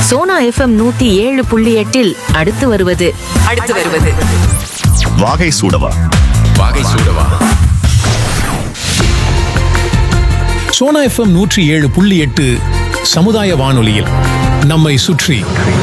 Sona FM நூத்தி ஏழு புள்ளி எட்டில் அடுத்து வருவது அடுத்து வருவது வாகை சூடவா வாகை சூடவா சோனா எஃப்எம் நூற்றி ஏழு புள்ளி எட்டு சமுதாய வானொலியில் நம்மை சுற்றி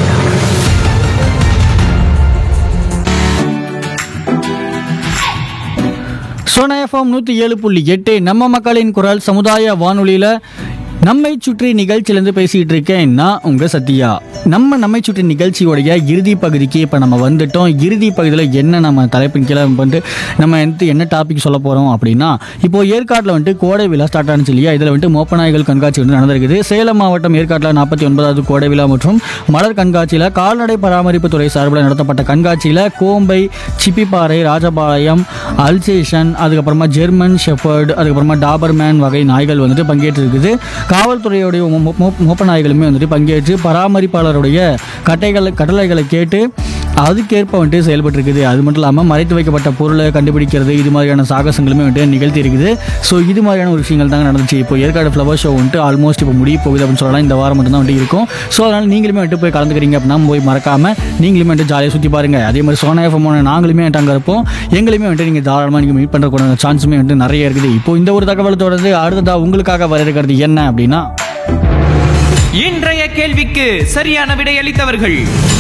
சோனா எஃப்எம் நூற்றி ஏழு புள்ளி எட்டு நம்ம மக்களின் குரல் சமுதாய வானொலியில் நம்மை சுற்றி நிகழ்ச்சியிலேருந்து பேசிகிட்டு இருக்கேன் நான் உங்கள் சத்யா நம்ம நம்மை சுற்றி நிகழ்ச்சியோடைய இறுதி பகுதிக்கு இப்போ நம்ம வந்துட்டோம் இறுதி பகுதியில் என்ன நம்ம தலைப்பின் கீழே வந்துட்டு நம்ம வந்து என்ன டாபிக் சொல்ல போகிறோம் அப்படின்னா இப்போ ஏற்காட்டில் வந்துட்டு கோடை விழா ஸ்டார்ட் ஆனிச்சு இல்லையா இதில் வந்துட்டு மோப்பநாய்கள் கண்காட்சி வந்து நடந்திருக்குது சேலம் மாவட்டம் ஏற்காட்டில் நாற்பத்தி ஒன்பதாவது கோடை விழா மற்றும் மலர் கண்காட்சியில் கால்நடை பராமரிப்பு துறை சார்பில் நடத்தப்பட்ட கண்காட்சியில் கோம்பை சிப்பிப்பாறை ராஜபாளையம் அல்சேஷன் அதுக்கப்புறமா ஜெர்மன் ஷெஃபர்டு அதுக்கப்புறமா டாபர்மேன் வகை நாய்கள் வந்துட்டு பங்கேற்றிருக்குது காவல்துறையுடைய மோ- மோ- மோப்ப நாய்களுமே வந்துட்டு பங்கேற்று பராமரிப்பாளருடைய கட்டைகளை கட்டளைகளை கேட்டு அதுக்கேற்ப வந்துட்டு செயல்பட்டு இருக்குது அது மட்டும் இல்லாமல் மறைத்து வைக்கப்பட்ட பொருளை கண்டுபிடிக்கிறது இது மாதிரியான சாகசங்களுமே வந்துட்டு நிகழ்த்தி இருக்குது ஸோ இது மாதிரியான ஒரு விஷயங்கள் தாங்க நடந்துச்சு இப்போ ஏற்காடு ஃப்ளவர் ஷோ வந்துட்டு ஆல்மோஸ்ட் இப்போ முடிய போகுது அப்படின்னு சொல்லலாம் இந்த வாரம் மட்டும் தான் வந்துட்டு இருக்கும் ஸோ அதனால் நீங்களுமே வந்துட்டு போய் கலந்துக்கிறீங்க அப்படின்னா போய் மறக்காம நீங்களுமே வந்துட்டு ஜாலியாக சுற்றி பாருங்க அதே மாதிரி சோனா எஃப்எம் நாங்களுமே வந்துட்டு அங்கே இருப்போம் எங்களுமே வந்துட்டு நீங்கள் தாராளமாக நீங்கள் மீட் பண்ணுறக்கூடிய சான்ஸுமே வந்துட்டு நிறைய இருக்குது இப்போ இந்த ஒரு தகவல் தொடர்ந்து அடுத்ததாக உங்களுக்காக வர இருக்கிறது என்ன அப்படின்னா இன்றைய கேள்விக்கு சரியான விடையளித்தவர்கள்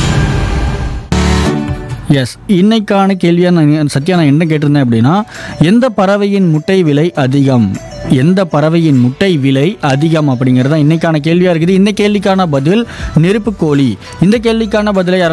எஸ் இன்னைக்கான கேள்வியாக நான் சத்யா நான் என்ன கேட்டிருந்தேன் அப்படின்னா எந்த பறவையின் முட்டை விலை அதிகம் எந்த பறவையின் முட்டை விலை அதிகம் அப்படிங்கிறது தான் இன்னைக்கான கேள்வியாக இருக்குது இந்த கேள்விக்கான பதில் நெருப்புக்கோழி இந்த கேள்விக்கான பதிலை யாராவது